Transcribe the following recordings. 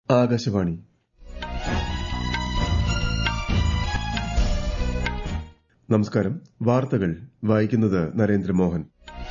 ആകാശവാണി നമസ്കാരം വാർത്തകൾ വായിക്കുന്നത് നരേന്ദ്രമോഹൻ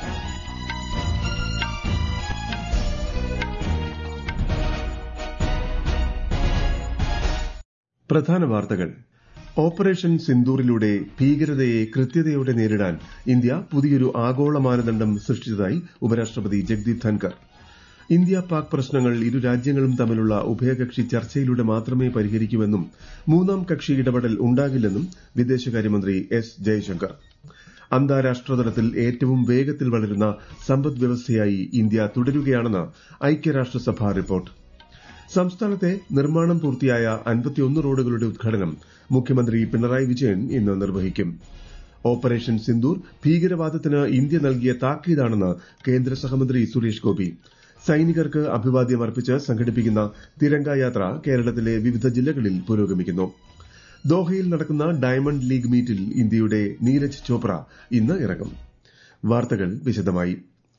പ്രധാന വാർത്തകൾ ഓപ്പറേഷൻ സിന്ദൂറിലൂടെ ഭീകരതയെ കൃത്യതയോടെ നേരിടാൻ ഇന്ത്യ പുതിയൊരു ആഗോള മാനദണ്ഡം സൃഷ്ടിച്ചതായി ഉപരാഷ്ട്രപതി ജഗ്ദീപ് ധൻകർ ഇന്ത്യ പാക് പ്രശ്നങ്ങൾ ഇരു രാജ്യങ്ങളും തമ്മിലുള്ള ഉഭയകക്ഷി ചർച്ചയിലൂടെ മാത്രമേ പരിഹരിക്കൂവെന്നും മൂന്നാം കക്ഷി ഇടപെടൽ ഉണ്ടാകില്ലെന്നും വിദേശകാര്യമന്ത്രി എസ് ജയശങ്കർ അന്താരാഷ്ട്ര തലത്തിൽ ഏറ്റവും വേഗത്തിൽ വളരുന്ന സമ്പദ് വ്യവസ്ഥയായി ഇന്ത്യ തുടരുകയാണെന്ന് ഐക്യരാഷ്ട്രസഭ റിപ്പോർട്ട് സംസ്ഥാനത്തെ നിർമ്മാണം പൂർത്തിയായ അൻപത്തിയൊന്ന് റോഡുകളുടെ ഉദ്ഘാടനം മുഖ്യമന്ത്രി പിണറായി വിജയൻ ഇന്ന് നിർവഹിക്കും ഓപ്പറേഷൻ സിന്ദൂർ ഭീകരവാദത്തിന് ഇന്ത്യ നൽകിയ താക്കീതാണെന്ന് കേന്ദ്ര സഹമന്ത്രി സുരേഷ് ഗോപി സൈനികർക്ക് അഭിവാദ്യം അർപ്പിച്ച് സംഘടിപ്പിക്കുന്ന തിരങ്ക യാത്ര കേരളത്തിലെ വിവിധ ജില്ലകളിൽ പുരോഗമിക്കുന്നു ദോഹയിൽ നടക്കുന്ന ഡയമണ്ട് ലീഗ് മീറ്റിൽ ഇന്ത്യയുടെ നീരജ് ചോപ്ര ഇന്ന് ഇറങ്ങും വാർത്തകൾ വിശദമായി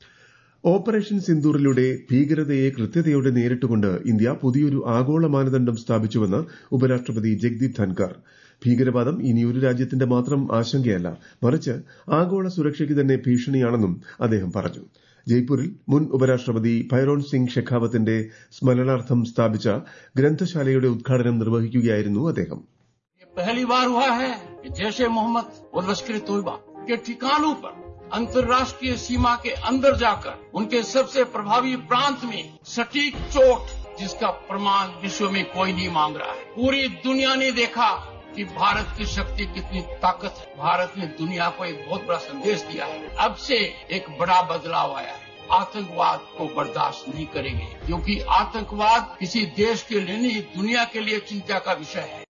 ഓപ്പറേഷൻ സിന്ദൂറിലൂടെ ഭീകരതയെ കൃത്യതയോടെ നേരിട്ടുകൊണ്ട് ഇന്ത്യ പുതിയൊരു ആഗോള മാനദണ്ഡം സ്ഥാപിച്ചുവെന്ന് ഉപരാഷ്ട്രപതി ജഗ്ദീപ് ധൻകർ ഭീകരവാദം ഇനിയൊരു രാജ്യത്തിന്റെ മാത്രം ആശങ്കയല്ല മറിച്ച് ആഗോള സുരക്ഷയ്ക്ക് തന്നെ ഭീഷണിയാണെന്നും അദ്ദേഹം പറഞ്ഞു ജയ്പൂരിൽ മുൻ ഉപരാഷ്ട്രപതി ഭൈരോൺ സിംഗ് ഷെഖാവത്തിന്റെ സ്മരണാർത്ഥം സ്ഥാപിച്ച ഗ്രന്ഥശാലയുടെ ഉദ്ഘാടനം നിർവഹിക്കുകയായിരുന്നു അദ്ദേഹം पहली बार हुआ है कि जैशे मोहम्मद और लश्कर तोयबा के ठिकानों पर अंतर्राष्ट्रीय सीमा के अंदर जाकर उनके सबसे प्रभावी प्रांत में सटीक चोट जिसका प्रमाण विश्व में कोई नहीं मांग रहा है पूरी दुनिया ने देखा कि भारत की शक्ति कितनी ताकत है भारत ने दुनिया को एक बहुत बड़ा संदेश दिया है अब से एक बड़ा बदलाव आया है आतंकवाद को बर्दाश्त नहीं करेंगे क्योंकि आतंकवाद किसी देश के लिए नहीं दुनिया के लिए चिंता का विषय है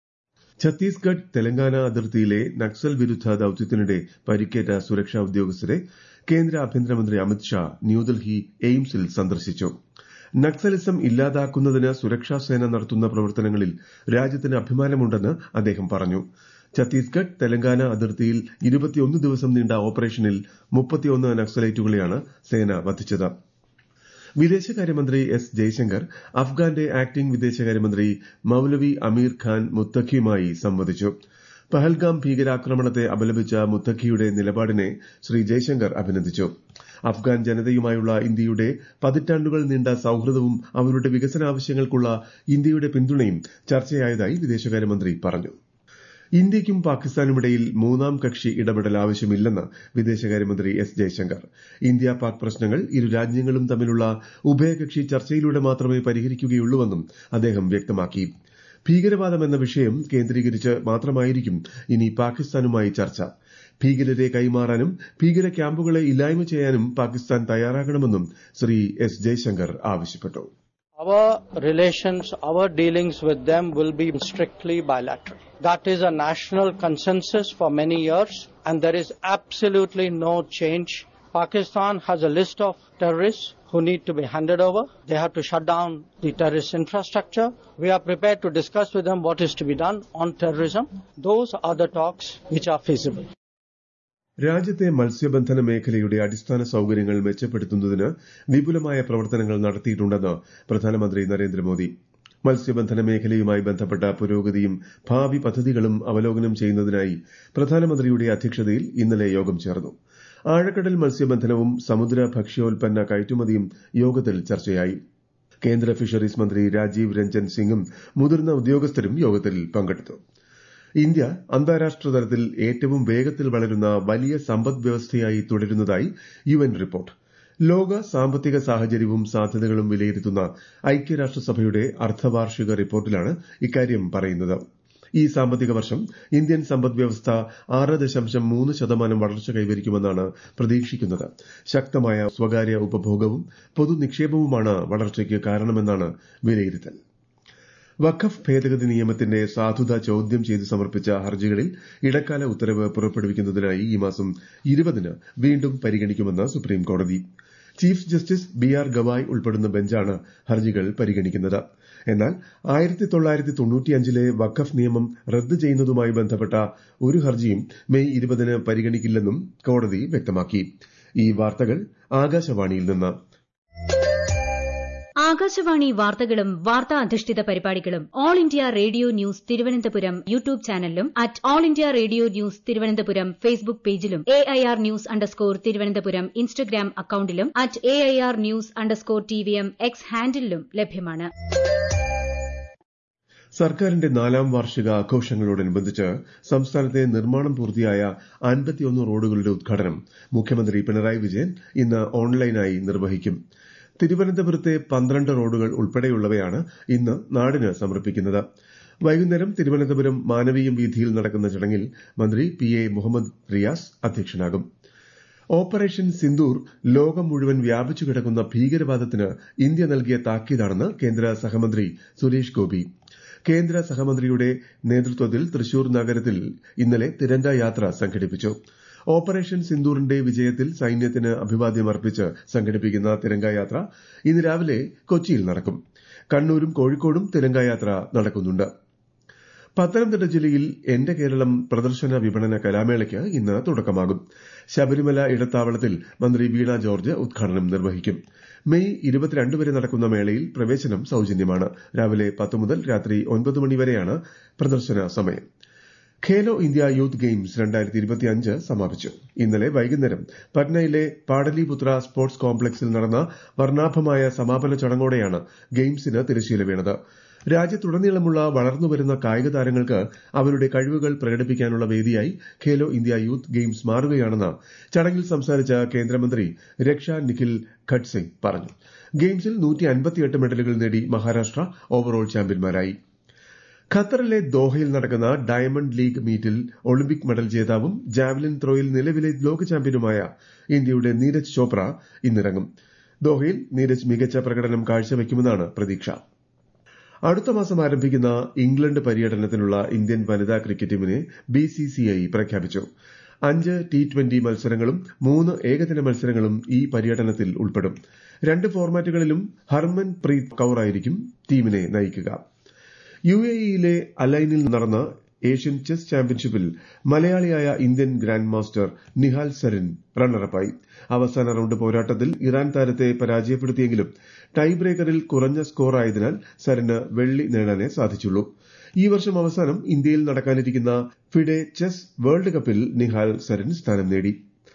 ഛത്തീസ്ഗഡ് തെലങ്കാന അതിർത്തിയിലെ നക്സൽ വിരുദ്ധ ദൌത്യത്തിനിടെ പരിക്കേറ്റ സുരക്ഷാ ഉദ്യോഗസ്ഥരെ കേന്ദ്ര ആഭ്യന്തരമന്ത്രി അമിത്ഷാ ന്യൂഡൽഹി എയിംസിൽ സന്ദർശിച്ചു നക്സലിസം ഇല്ലാതാക്കുന്നതിന് സുരക്ഷാസേന നടത്തുന്ന പ്രവർത്തനങ്ങളിൽ രാജ്യത്തിന് അഭിമാനമുണ്ടെന്ന് അദ്ദേഹം പറഞ്ഞു ഛത്തീസ്ഗഡ് തെലങ്കാന അതിർത്തിയിൽ ഇരുപത്തിയൊന്ന് ദിവസം നീണ്ട ഓപ്പറേഷനിൽ മുപ്പത്തിയൊന്ന് നക്സലൈറ്റുകളെയാണ് സേന വധിച്ചത് വിദേശകാര്യമന്ത്രി എസ് ജയശങ്കർ അഫ്ഗാന്റെ ആക്ടിംഗ് വിദേശകാര്യമന്ത്രി മൌലവി അമീർ ഖാൻ മുത്തഖിയുമായി സംവദിച്ചു പഹൽഗാം ഭീകരാക്രമണത്തെ അപലപിച്ച മുത്തഖിയുടെ നിലപാടിനെ ശ്രീ ജയശങ്കർ അഭിനന്ദിച്ചു അഫ്ഗാൻ ജനതയുമായുള്ള ഇന്ത്യയുടെ പതിറ്റാണ്ടുകൾ നീണ്ട സൌഹൃദവും അവരുടെ വികസനാവശ്യങ്ങൾക്കുള്ള ഇന്ത്യയുടെ പിന്തുണയും ചർച്ചയായതായി വിദേശകാര്യമന്ത്രി പറഞ്ഞു ഇന്ത്യയ്ക്കും പാകിസ്ഥാനുമിടയിൽ മൂന്നാം കക്ഷി ഇടപെടൽ ആവശ്യമില്ലെന്ന് വിദേശകാര്യമന്ത്രി എസ് ജയശങ്കർ ഇന്ത്യ പാക് പ്രശ്നങ്ങൾ ഇരു രാജ്യങ്ങളും തമ്മിലുള്ള ഉഭയകക്ഷി ചർച്ചയിലൂടെ മാത്രമേ പരിഹരിക്കുകയുള്ളൂവെന്നും അദ്ദേഹം വ്യക്തമാക്കി ഭീകരവാദം എന്ന വിഷയം കേന്ദ്രീകരിച്ച് മാത്രമായിരിക്കും ഇനി പാകിസ്ഥാനുമായി ചർച്ച ഭീകരരെ കൈമാറാനും ഭീകര ക്യാമ്പുകളെ ഇല്ലായ്മ ചെയ്യാനും പാകിസ്ഥാൻ തയ്യാറാകണമെന്നും ശ്രീ എസ് ജയശങ്കർ ആവശ്യപ്പെട്ടു Our relations, our dealings with them will be strictly bilateral. That is a national consensus for many years, and there is absolutely no change. Pakistan has a list of terrorists who need to be handed over. They have to shut down the terrorist infrastructure. We are prepared to discuss with them what is to be done on terrorism. Those are the talks which are feasible. രാജ്യത്തെ മത്സ്യബന്ധന മേഖലയുടെ അടിസ്ഥാന സൌകര്യങ്ങൾ മെച്ചപ്പെടുത്തുന്നതിന് വിപുലമായ പ്രവർത്തനങ്ങൾ നടത്തിയിട്ടുണ്ടെന്ന് പ്രധാനമന്ത്രി നരേന്ദ്രമോദി മത്സ്യബന്ധന മേഖലയുമായി ബന്ധപ്പെട്ട പുരോഗതിയും ഭാവി പദ്ധതികളും അവലോകനം ചെയ്യുന്നതിനായി പ്രധാനമന്ത്രിയുടെ അധ്യക്ഷതയിൽ ഇന്നലെ യോഗം ചേർന്നു ആഴക്കടൽ മത്സ്യബന്ധനവും സമുദ്ര ഭക്ഷ്യോൽപ്പന്ന കയറ്റുമതിയും യോഗത്തിൽ ചർച്ചയായി കേന്ദ്ര ഫിഷറീസ് മന്ത്രി രാജീവ് രഞ്ജൻ സിംഗും മുതിർന്ന ഉദ്യോഗസ്ഥരും യോഗത്തിൽ പങ്കെടുത്തു ഇന്ത്യ അന്താരാഷ്ട്ര തലത്തിൽ ഏറ്റവും വേഗത്തിൽ വളരുന്ന വലിയ സമ്പദ് വ്യവസ്ഥയായി തുടരുന്നതായി യുഎൻ റിപ്പോർട്ട് ലോക സാമ്പത്തിക സാഹചര്യവും സാധ്യതകളും വിലയിരുത്തുന്ന ഐക്യരാഷ്ട്രസഭയുടെ അർദ്ധവാർഷിക റിപ്പോർട്ടിലാണ് ഇക്കാര്യം പറയുന്നത് ഈ സാമ്പത്തിക വർഷം ഇന്ത്യൻ സമ്പദ് വ്യവസ്ഥ ആറ് ദശാംശം മൂന്ന് ശതമാനം വളർച്ച കൈവരിക്കുമെന്നാണ് പ്രതീക്ഷിക്കുന്നത് ശക്തമായ സ്വകാര്യ ഉപഭോഗവും പൊതുനിക്ഷേപവുമാണ് വളർച്ചയ്ക്ക് കാരണമെന്നാണ് വിലയിരുത്തൽ വഖഫ് ഭേദഗതി നിയമത്തിന്റെ സാധുത ചോദ്യം ചെയ്ത് സമർപ്പിച്ച ഹർജികളിൽ ഇടക്കാല ഉത്തരവ് പുറപ്പെടുവിക്കുന്നതിനായി ഈ മാസം ഇരുപതിന് വീണ്ടും പരിഗണിക്കുമെന്ന് സുപ്രീം കോടതി chief justice B R Gavai ഉൾപ്പെടുന്ന ബെഞ്ചാണ് ഹർജികൾ പരിഗണിക്കുന്നത് എന്നാൽ ആയിരത്തി തൊള്ളായിരത്തി തൊണ്ണൂറ്റിയഞ്ചിലെ വഖഫ് നിയമം റദ്ദ് ചെയ്യുന്നതുമായി ബന്ധപ്പെട്ട ഒരു ഹർജിയും മെയ് ഇരുപതിന് പരിഗണിക്കില്ലെന്നും കോടതി വ്യക്തമാക്കി ഈ വാർത്തകൾ ആകാശവാണിയിൽ നിന്ന് ആകാശവാണി വാർത്തകളും വാർത്താ അധിഷ്ഠിത പരിപാടികളും all India radio news Thiruvananthapuram YouTube ചാനലിലും at all India radio news Thiruvananthapuram Facebook പേജിലും A I R news underscore Thiruvananthapuram Instagram അക്കൌണ്ടിലും at A I R news underscore T V M X ഹാൻഡിലും ലഭ്യമാണ് സർക്കാരിന്റെ നാലാം വാർഷിക ആഘോഷങ്ങളോടനുബന്ധിച്ച് സംസ്ഥാനത്തെ നിർമ്മാണം പൂർത്തിയായ അൻപത്തിയൊന്ന് റോഡുകളുടെ ഉദ്ഘാടനം മുഖ്യമന്ത്രി പിണറായി വിജയൻ ഇന്ന് ഓൺലൈനായി നിർവഹിക്കും തിരുവനന്തപുരത്തെ പന്ത്രണ്ട് റോഡുകൾ ഉൾപ്പെടെയുള്ളവയാണ് ഇന്ന് നാടിന് സമർപ്പിക്കുന്നത് വൈകുന്നേരം തിരുവനന്തപുരം മാനവീയം വീഥിയിൽ നടക്കുന്ന ചടങ്ങിൽ മന്ത്രി പി എ മുഹമ്മദ് റിയാസ് അധ്യക്ഷനാകും ഓപ്പറേഷൻ സിന്ദൂർ ലോകം മുഴുവൻ വ്യാപിച്ചു കിടക്കുന്ന ഭീകരവാദത്തിന് ഇന്ത്യ നൽകിയ താക്കീതാണെന്ന് കേന്ദ്ര സഹമന്ത്രി സുരേഷ് ഗോപി കേന്ദ്ര സഹമന്ത്രിയുടെ നേതൃത്വത്തിൽ തൃശൂർ നഗരത്തിൽ ഇന്നലെ തിരങ്ക യാത്ര സംഘടിപ്പിച്ചു ഓപ്പറേഷൻ സിന്ദൂറിന്റെ വിജയത്തിൽ സൈന്യത്തിന് അഭിവാദ്യം അർപ്പിച്ച് സംഘടിപ്പിക്കുന്ന തിരങ്കായാത്ര ഇന്ന് രാവിലെ കൊച്ചിയിൽ നടക്കും കണ്ണൂരും കോഴിക്കോടും തിരങ്കായാത്ര നടക്കുന്നുണ്ട് പത്തനംതിട്ട ജില്ലയിൽ എന്റെ കേരളം പ്രദർശന വിപണന കലാമേളയ്ക്ക് ഇന്ന് തുടക്കമാകും ശബരിമല ഇടത്താവളത്തിൽ മന്ത്രി വീണ ജോർജ് ഉദ്ഘാടനം നിർവഹിക്കും മെയ് ഇരുപത്തിരണ്ട് വരെ നടക്കുന്ന മേളയിൽ പ്രവേശനം സൌജന്യമാണ് രാവിലെ പത്ത് മുതൽ രാത്രി ഒൻപത് മണി വരെയാണ് പ്രദർശന സമയം ഖേലോ ഇന്ത്യ യൂത്ത് ഗെയിംസ് രണ്ടായിരത്തി ഇരുപത്തിയഞ്ച് സമാപിച്ചു ഇന്നലെ വൈകുന്നേരം പട്നയിലെ പാടലിപുത്ര സ്പോർട്സ് കോംപ്ലക്സിൽ നടന്ന വർണ്ണാഭമായ സമാപന ചടങ്ങോടെയാണ് ഗെയിംസിന് തിരശ്ശീല വീണത് രാജ്യത്തുടനീളമുള്ള വളർന്നുവരുന്ന കായിക താരങ്ങൾക്ക് അവരുടെ കഴിവുകൾ പ്രകടിപ്പിക്കാനുള്ള വേദിയായി ഖേലോ ഇന്ത്യ യൂത്ത് ഗെയിംസ് മാറുകയാണെന്ന് ചടങ്ങിൽ സംസാരിച്ച കേന്ദ്രമന്ത്രി രക്ഷ നിഖിൽ ഖഡ്സെ പറഞ്ഞു ഗെയിംസിൽ മെഡലുകൾ നേടി മഹാരാഷ്ട്ര ഓവറോൾ ചാമ്പ്യന്മാരായി ഖത്തറിലെ ദോഹയിൽ നടക്കുന്ന ഡയമണ്ട് ലീഗ് മീറ്റിൽ ഒളിമ്പിക് മെഡൽ ജേതാവും ജാവലിൻ ത്രോയിൽ നിലവിലെ ലോക ചാമ്പ്യനുമായ ഇന്ത്യയുടെ നീരജ് ചോപ്ര ഇന്നിറങ്ങും ദോഹയിൽ നീരജ് മികച്ച പ്രകടനം കാഴ്ചവെക്കുമെന്നാണ് പ്രതീക്ഷ അടുത്ത മാസം ആരംഭിക്കുന്ന ഇംഗ്ലണ്ട് പര്യടനത്തിനുള്ള ഇന്ത്യൻ വനിതാ ക്രിക്കറ്റ് ടീമിനെ ബിസിസിഐ പ്രഖ്യാപിച്ചു അഞ്ച് ടി ട്വന്റി മത്സരങ്ങളും മൂന്ന് ഏകദിന മത്സരങ്ങളും ഈ പര്യടനത്തിൽ ഉൾപ്പെടും രണ്ട് ഫോർമാറ്റുകളിലും ഹർമൻ പ്രീത് കൌറായിരിക്കും ടീമിനെ നയിക്കുക യു എ ഇയിലെ അലൈനിൽ നടന്ന ഏഷ്യൻ ചെസ് ചാമ്പ്യൻഷിപ്പിൽ മലയാളിയായ Indian grand master Nihal Sarin റണ്ണറപ്പായി അവസാന റൌണ്ട് പോരാട്ടത്തിൽ ഇറാൻ താരത്തെ പരാജയപ്പെടുത്തിയെങ്കിലും ടൈ ബ്രേക്കറിൽ കുറഞ്ഞ സ്കോർ ആയതിനാൽ സരിന് വെള്ളി നേടാനേ സാധിച്ചുള്ളൂ ഈ വർഷം അവസാനം ഇന്ത്യയിൽ നടക്കാനിരിക്കുന്ന ഫിഡെ ചെസ് വേൾഡ് കപ്പിൽ നിഹാൽ സരിൻ സ്ഥാനം നേടി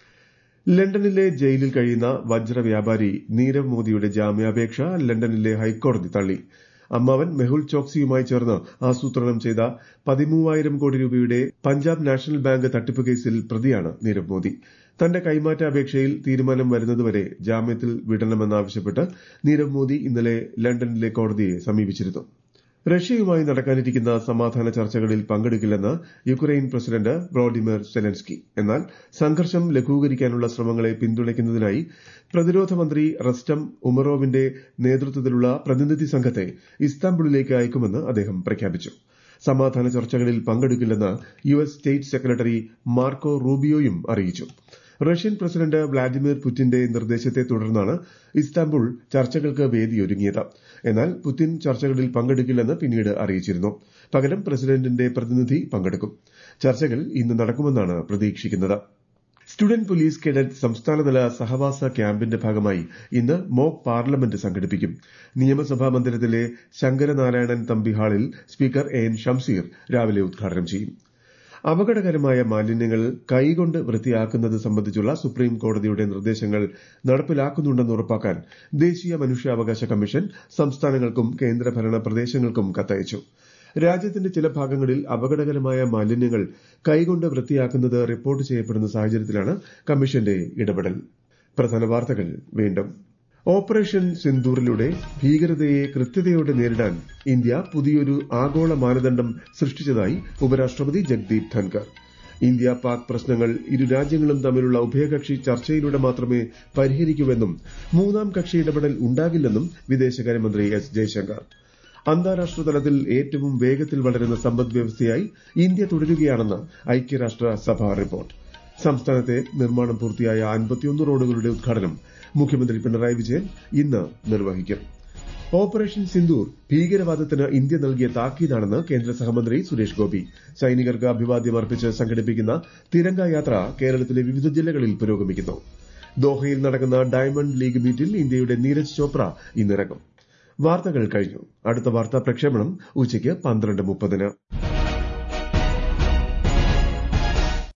ലണ്ടനിലെ ജയിലിൽ കഴിയുന്ന വജ്ര വ്യാപാരി നീരവ് മോദിയുടെ ജാമ്യാപേക്ഷ ലണ്ടനിലെ ഹൈക്കോടതി തള്ളി അമ്മാവൻ മെഹുൽ ചോക്സിയുമായി ചേർന്ന് ആസൂത്രണം ചെയ്ത പതിമൂവായിരം കോടി രൂപയുടെ പഞ്ചാബ് നാഷണൽ ബാങ്ക് തട്ടിപ്പ് കേസിൽ പ്രതിയാണ് നീരവ് മോദി തന്റെ കൈമാറ്റ അപേക്ഷയിൽ തീരുമാനം വരുന്നതുവരെ ജാമ്യത്തിൽ വിടണമെന്നാവശ്യപ്പെട്ട് നീരവ് മോദി ഇന്നലെ ലണ്ടനിലെ കോടതിയെ സമീപിച്ചിരുന്നു റഷ്യയുമായി നടക്കാനിരിക്കുന്ന സമാധാന ചർച്ചകളിൽ പങ്കെടുക്കില്ലെന്ന് യുക്രൈൻ പ്രസിഡന്റ് വ്ളോഡിമിർ സെലൻസ്കി എന്നാൽ സംഘർഷം ലഘൂകരിക്കാനുള്ള ശ്രമങ്ങളെ പിന്തുണയ്ക്കുന്നതിനായി പ്രതിരോധ മന്ത്രി റസ്റ്റം ഉമറോവിന്റെ നേതൃത്വത്തിലുള്ള പ്രതിനിധി സംഘത്തെ ഇസ്താംബുളിലേക്ക് അയക്കുമെന്ന് അദ്ദേഹം പ്രഖ്യാപിച്ചു സമാധാന ചർച്ചകളിൽ പങ്കെടുക്കില്ലെന്ന് U S state secretary Marco റൂബിയോയും അറിയിച്ചു റഷ്യൻ പ്രസിഡന്റ് വ്ളാഡിമിർ പുടിന്റെ നിർദ്ദേശത്തെ തുടർന്നാണ് ഇസ്താംബുൾ ചർച്ചകൾക്ക് വേദിയൊരുങ്ങിയത് എന്നാൽ പുതിൻ ചർച്ചകളിൽ പങ്കെടുക്കില്ലെന്ന് പിന്നീട് അറിയിച്ചിരുന്നു പകരം പ്രസിഡന്റിന്റെ പ്രതിനിധി പങ്കെടുക്കും ചർച്ചകൾ ഇന്ന് നടക്കുമെന്നാണ് പ്രതീക്ഷിക്കുന്നത് സ്റ്റുഡന്റ് പോലീസ് കേഡറ്റ് സംസ്ഥാനതല സഹവാസ ക്യാമ്പിന്റെ ഭാഗമായി ഇന്ന് മോക്ക് പാർലമെന്റ് സംഘടിപ്പിക്കും നിയമസഭാ മന്ദിരത്തിലെ ശങ്കരനാരായണൻ തമ്പി ഹാളിൽ സ്പീക്കർ എ എൻ ഷംസീർ രാവിലെ ഉദ്ഘാടനം ചെയ്യും അപകടകരമായ മാലിന്യങ്ങൾ കൈകൊണ്ട് വൃത്തിയാക്കുന്നത് സംബന്ധിച്ചുള്ള സുപ്രീം കോടതിയുടെ നിർദ്ദേശങ്ങൾ നടപ്പിലാക്കുന്നുണ്ടെന്ന് ഉറപ്പാക്കാൻ ദേശീയ മനുഷ്യാവകാശ കമ്മീഷൻ സംസ്ഥാനങ്ങൾക്കും കേന്ദ്രഭരണ പ്രദേശങ്ങൾക്കും കത്തയച്ചു രാജ്യത്തിന്റെ ചില ഭാഗങ്ങളിൽ അപകടകരമായ മാലിന്യങ്ങൾ കൈകൊണ്ട് വൃത്തിയാക്കുന്നത് റിപ്പോർട്ട് ചെയ്യപ്പെടുന്ന സാഹചര്യത്തിലാണ് കമ്മീഷന്റെ ഇടപെടൽ പ്രധാന വാർത്തകൾ വീണ്ടും ഓപ്പറേഷൻ സിന്ദൂറിലൂടെ ഭീകരതയെ കൃത്യതയോടെ നേരിടാൻ ഇന്ത്യ പുതിയൊരു ആഗോള മാനദണ്ഡം സൃഷ്ടിച്ചതായി ഉപരാഷ്ട്രപതി ജഗ്ദീപ് ധൻകർ ഇന്ത്യ പാക് പ്രശ്നങ്ങൾ ഇരു രാജ്യങ്ങളും തമ്മിലുള്ള ഉഭയകക്ഷി ചർച്ചയിലൂടെ മാത്രമേ പരിഹരിക്കൂവെന്നും മൂന്നാം കക്ഷി ഇടപെടൽ ഉണ്ടാകില്ലെന്നും വിദേശകാര്യമന്ത്രി എസ് ജയശങ്കർ അന്താരാഷ്ട്ര തലത്തിൽ ഏറ്റവും വേഗത്തിൽ വളരുന്ന സമ്പദ് വ്യവസ്ഥയായി ഇന്ത്യ തുടരുകയാണെന്ന് ഐക്യരാഷ്ട്ര സഭ റിപ്പോർട്ട് സംസ്ഥാനത്തെ നിർമ്മാണം പൂർത്തിയായ അൻപത്തിയൊന്ന് റോഡുകളുടെ ഉദ്ഘാടനം മുഖ്യമന്ത്രി പിണറായി വിജയൻ ഇന്ന് നിർവഹിക്കും ഓപ്പറേഷൻ സിന്ദൂർ ഭീകരവാദത്തിന് ഇന്ത്യ നൽകിയ താക്കീതാണെന്ന് കേന്ദ്ര സഹമന്ത്രി സുരേഷ് ഗോപി സൈനികർക്ക് അഭിവാദ്യം അർപ്പിച്ച് സംഘടിപ്പിക്കുന്ന തിരങ്ക യാത്ര കേരളത്തിലെ വിവിധ ജില്ലകളിൽ പുരോഗമിക്കുന്നു ദോഹയിൽ നടക്കുന്ന ഡയമണ്ട് ലീഗ് മീറ്റിൽ ഇന്ത്യയുടെ നീരജ് ചോപ്ര ഇന്നിറങ്ങും വാർത്തകൾ കഴിഞ്ഞു അടുത്ത വാർത്താ പ്രക്ഷേപണം ഉച്ചയ്ക്ക് പന്ത്രണ്ട് മുപ്പതിന്